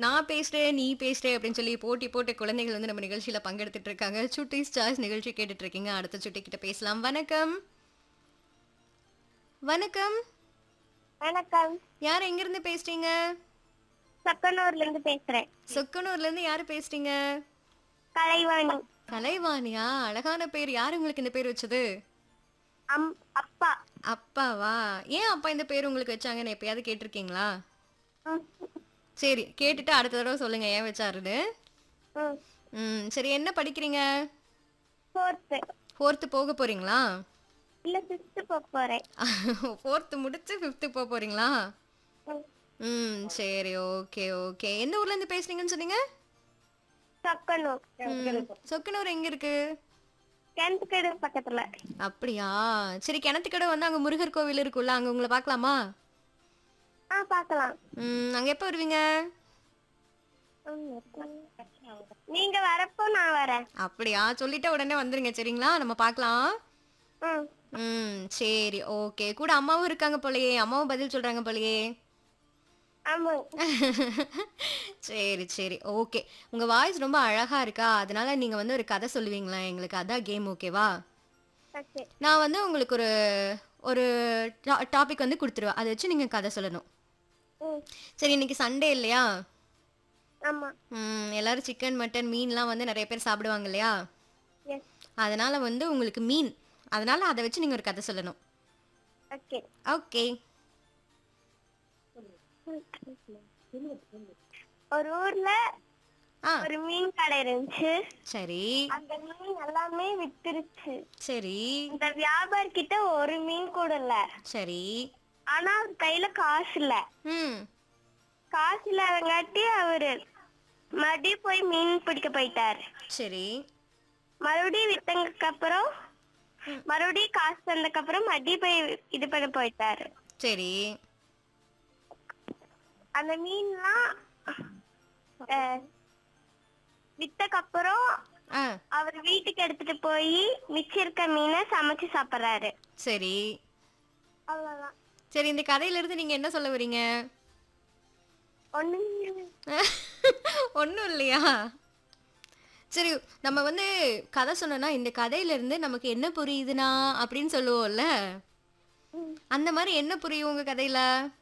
நான் பேசுறேன் நீ பேசுறேன் அப்படின்னு சொல்லி போட்டி போட்டு குழந்தைகள் வந்து நம்ம நிகழ்ச்சியில பங்கெடுத்துட்டு இருக்காங்க சுட்டிஸ் சாய்ஸ் நிகழ்ச்சி கேட்டுட்டு இருக்கீங்க அடுத்த சுட்டி கிட்ட பேசலாம் வணக்கம் வணக்கம் வணக்கம் யார் எங்க இருந்து பேசுறீங்க சக்கனூர்ல இருந்து பேசுறேன் சொக்கனூர்ல இருந்து யாரு பேசுறீங்க கலைவாணி கலைவாணியா அழகான பேர் யார் உங்களுக்கு இந்த பேர் வச்சது அம் அப்பா அப்பாவா ஏன் அப்பா இந்த பேர் உங்களுக்கு வச்சாங்கன்னு எப்பயாவது கேட்டிருக்கீங்களா ம், சரி கேட்டுட்டு அடுத்த தடவை சொல்லுங்க ஏன் வச்சாருன்னு ம். ம் சரி என்ன படிக்கிறீங்க ஃபோர்த்து ஃபோர்த்து போக போறீங்களா இல்ல சிக்ஸ்த்து போக போறேன் ஃபோர்த்து முடிச்சு ஃபிஃப்த்து போக போறீங்களா ம். ம் சரி ஓகே ஓகே எந்த ஊர்ல இருந்து பேசுறீங்கன்னு சொன்னீங்க சக்கனூர் ம், சொக்கனூர் எங்க இருக்கு கிணத்துக்கடை பக்கத்துல அப்படியா சரி கிணத்துக்கடை வந்து அங்க முருகர் கோவில் இருக்குல்ல அங்க உங்களை பார்க்கலாமா ஆ பார்க்கலாம் ம் அங்க எப்போ வருவீங்க ம். நீங்க வரப்போ நான் வரேன் அப்படியா சொல்லிட்ட உடனே வந்துருங்க சரிங்களா நம்ம பார்க்கலாம் ம் ம் சரி ஓகே கூட அம்மாவும் இருக்காங்க போலயே அம்மாவும் பதில் சொல்றாங்க போலயே ஆமாங்க சரி சரி ஓகே உங்க வாய்ஸ் ரொம்ப அழகா இருக்கா அதனால நீங்க வந்து ஒரு கதை சொல்லுவீங்களா எங்களுக்கு அதான் கேம் ஓகேவா ஓகே நான் வந்து உங்களுக்கு ஒரு ஒரு டாபிக் வந்து கொடுத்துருவேன் அதை வச்சு நீங்க கதை சொல்லணும் ம் சரி இன்னைக்கு சண்டே இல்லையா ஆமா ம், எல்லாரும் சிக்கன் மட்டன் மீன்லாம் வந்து நிறைய பேர் சாப்பிடுவாங்க இல்லையா எஸ் அதனால வந்து உங்களுக்கு மீன் அதனால அதை வச்சு நீங்க ஒரு கதை சொல்லணும் ஓகே ஓகே ஒரு ஊர்ல ஆ ஒரு மீன் கடை இருந்துச்சு சரி அந்த மீன் எல்லாமே வித்துருச்சு சரி இந்த வியாபாரி கிட்ட ஒரு மீன் கூட இல்ல சரி ஆனா அவர் கையில காசு இல்ல ம் காசு இல்லாதங்காட்டி அவரு மறுபடியும் போய் மீன் பிடிக்க போயிட்டாரு சரி மறுபடியும் வித்ததுக்கு அப்புறம் மறுபடியும் காசு தந்ததுக்கு அப்புறம் மறுபடியும் போய் இது பண்ண போயிட்டாரு சரி அந்த மீன்லாம் அஹ், வித்தக்கு அப்புறம் ஆ அவர் வீட்டுக்கு எடுத்துட்டு போய் மிச்சம் இருக்க மீனை சமைச்சு சாப்பிடுறாரு சரி அவ்வளவுதான் சரி இந்த கதையில இருந்து நீங்க என்ன சொல்ல வரீங்க ஒண்ணு ஒன்றும் இல்லையா சரி நம்ம வந்து கதை சொன்னோம்னா இந்த கதையில இருந்து நமக்கு என்ன புரியுதுனா அப்படின்னு சொல்லுவோம்ல அந்த மாதிரி என்ன புரியும் உங்க கதையில